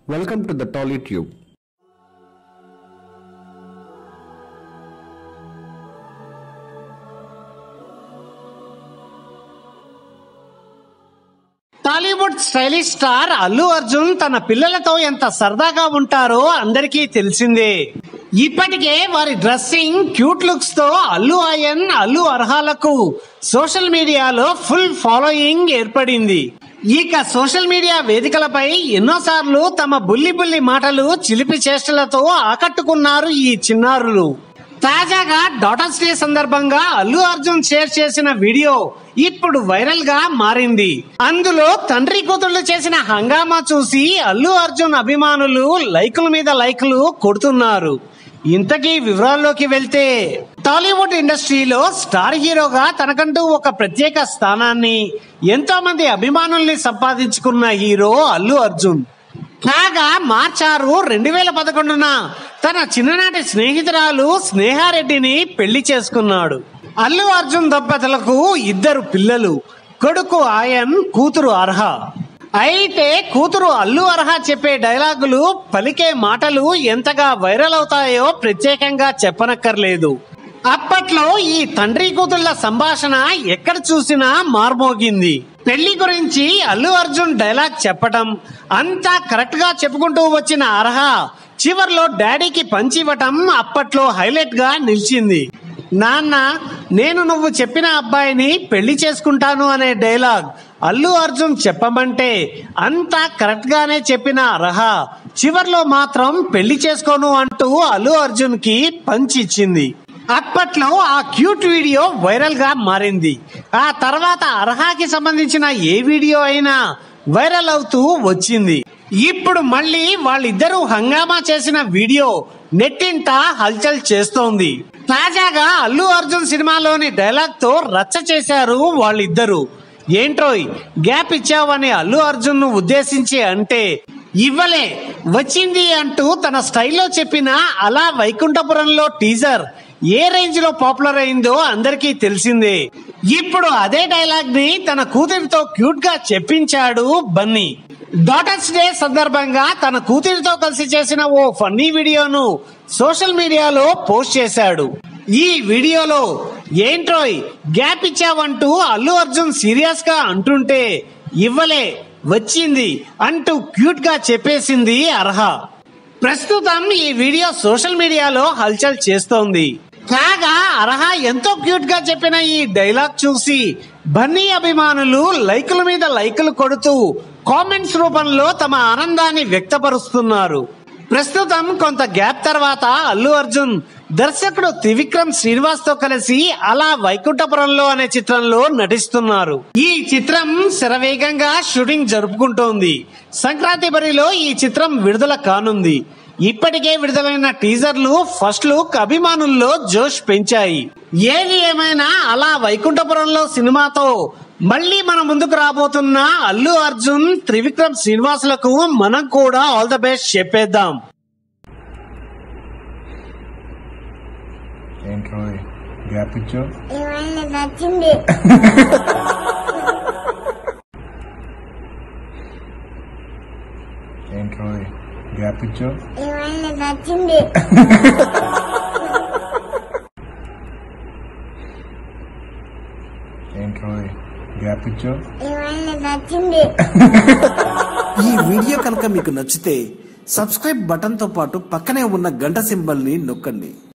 Welcome to the TollyTube. Tollywood stylish star Allu Arjun తన పిల్లలతో ఎంత సరదాగా ఉంటారో అందరికీ తెలిసిందే ఇప్పటికే వారి డ్రెస్సింగ్ క్యూట్ లుక్స్ తో అల్లు అయన్ అల్లు అర్హాలకు సోషల్ మీడియాలో ఫుల్ ఫాలోయింగ్ ఏర్పడింది ఇక సోషల్ మీడియా వేదికలపై ఎన్నోసార్లు తమ బుల్లి బుల్లి మాటలు చిలిపి చేష్టలతో ఆకట్టుకున్నారు ఈ చిన్నారులు తాజాగా డాటర్స్ డే సందర్భంగా అల్లు అర్జున్ షేర్ చేసిన వీడియో ఇప్పుడు వైరల్ గా మారింది అందులో తండ్రి కూతుళ్ళు చేసిన హంగామా చూసి అల్లు అర్జున్ అభిమానులు లైకుల మీద లైకులు కొడుతున్నారు ఇంతకీ వివరాల్లోకి వెళ్తే టాలీవుడ్ ఇండస్ట్రీలో స్టార్ హీరోగా తనకంటూ ఒక ప్రత్యేక స్థానాన్ని ఎంతో మంది అభిమానుల్ని సంపాదించుకున్న హీరో అల్లు అర్జున్ కాగా మార్చ్ ఆరు రెండు వేల పదకొండున తన చిన్ననాటి స్నేహితురాలు స్నేహారెడ్డిని పెళ్లి చేసుకున్నాడు అల్లు అర్జున్ దంపతులకు ఇద్దరు పిల్లలు కొడుకు ఆయన్ కూతురు అర్హ అయితే కూతురు అల్లు అర్హ చెప్పే డైలాగులు పలికే మాటలు ఎంతగా వైరల్ అవుతాయో ప్రత్యేకంగా చెప్పనక్కర్లేదు అప్పట్లో ఈ తండ్రి కూతుళ్ల సంభాషణ ఎక్కడ చూసినా మార్మోగింది పెళ్లి గురించి అల్లు అర్జున్ డైలాగ్ చెప్పటం అంతా కరెక్ట్ గా చెప్పుకుంటూ వచ్చిన అర్హ చివర్లో డాడీకి పంచివ్వటం అప్పట్లో హైలైట్ గా నిలిచింది నాన్న నేను నువ్వు చెప్పిన అబ్బాయిని పెళ్లి చేసుకుంటాను అనే డైలాగ్ అల్లు అర్జున్ చెప్పమంటే అంతా కరెక్ట్ గానే చెప్పిన అర్హ చివర్లో మాత్రం పెళ్లి చేసుకోను అంటూ అల్లు అర్జున్ కి పంచి ఇచ్చింది అప్పట్లో ఆ క్యూట్ వీడియో వైరల్ గా మారింది ఆ తర్వాత అర్హాకి సంబంధించిన ఏ వీడియో అయినా వైరల్ అవుతూ వచ్చింది ఇప్పుడు మళ్ళీ వాళ్ళిద్దరూ హంగామా చేసిన వీడియో నెట్టింట హల్చల్ చేస్తోంది తాజాగా అల్లు అర్జున్ సినిమాలోని డైలాగ్ తో రచ్చ చేశారు వాళ్ళిద్దరూ ఏంట్రోయ్ గ్యాప్ ఇచ్చావని అల్లు అర్జున్ ను ఉద్దేశించి అంటే ఇవ్వలే వచ్చింది అంటూ తన స్టైల్లో చెప్పిన అలా వైకుంఠపురంలో టీజర్ ఏ రేంజ్ లో పాపులర్ అయిందో అందరికీ తెలిసిందే ఇప్పుడు అదే డైలాగ్ ని తన కూతురితో క్యూట్ గా చెప్పించాడు బన్నీ డాటర్స్ డే సందర్భంగా తన కూతురితో కలిసి చేసిన ఓ ఫన్నీ వీడియోను సోషల్ మీడియాలో పోస్ట్ చేశాడు ఈ వీడియోలో ఏంట్రోయ్ గ్యాప్ ఇచ్చావంటూ అల్లు అర్జున్ సీరియస్ గా అంటుంటే ఇవ్వలే వచ్చింది అంటూ క్యూట్ గా చెప్పేసింది అర్హ ప్రస్తుతం ఈ వీడియో సోషల్ మీడియాలో హల్చల్ చేస్తోంది కాగా అర్హ ఎంతో క్యూట్ గా చెప్పిన ఈ డైలాగ్ చూసి బన్నీ అభిమానులు లైకుల మీద లైకులు కొడుతూ కామెంట్స్ రూపంలో తమ ఆనందాన్ని వ్యక్తపరుస్తున్నారు ప్రస్తుతం కొంత గ్యాప్ తర్వాత అల్లు అర్జున్ దర్శకుడు త్రివిక్రమ్ శ్రీనివాస్ తో కలిసి అలా వైకుంఠపురంలో అనే చిత్రంలో నటిస్తున్నారు ఈ చిత్రం శరవేగంగా షూటింగ్ జరుపుకుంటోంది సంక్రాంతి బరిలో ఈ చిత్రం విడుదల కానుంది ఇప్పటికే విడుదలైన టీజర్లు ఫస్ట్ లుక్ అభిమానుల్లో జోష్ పెంచాయి ఏది ఏమైనా అలా వైకుంఠపురంలో సినిమాతో మళ్ళీ మన ముందుకు రాబోతున్న అల్లు అర్జున్ త్రివిక్రమ్ శ్రీనివాసులకు మనం కూడా ఆల్ ద బెస్ట్ చెప్పేద్దాం ఏంట్రో గ్యాప్ ఇచ్చో ఏమైనా నచ్చింది ఏంట్రో గ్యాప్ ఇచ్చో ఏమైనా నచ్చింది ఏంట్రో గ్యాప్ ఇచ్చో ఏమైనా నచ్చింది ఈ వీడియో కనుక మీకు నచ్చితే సబ్స్క్రైబ్ బటన్ తో పాటు పక్కనే ఉన్న గంట సింబల్ ని నొక్కండి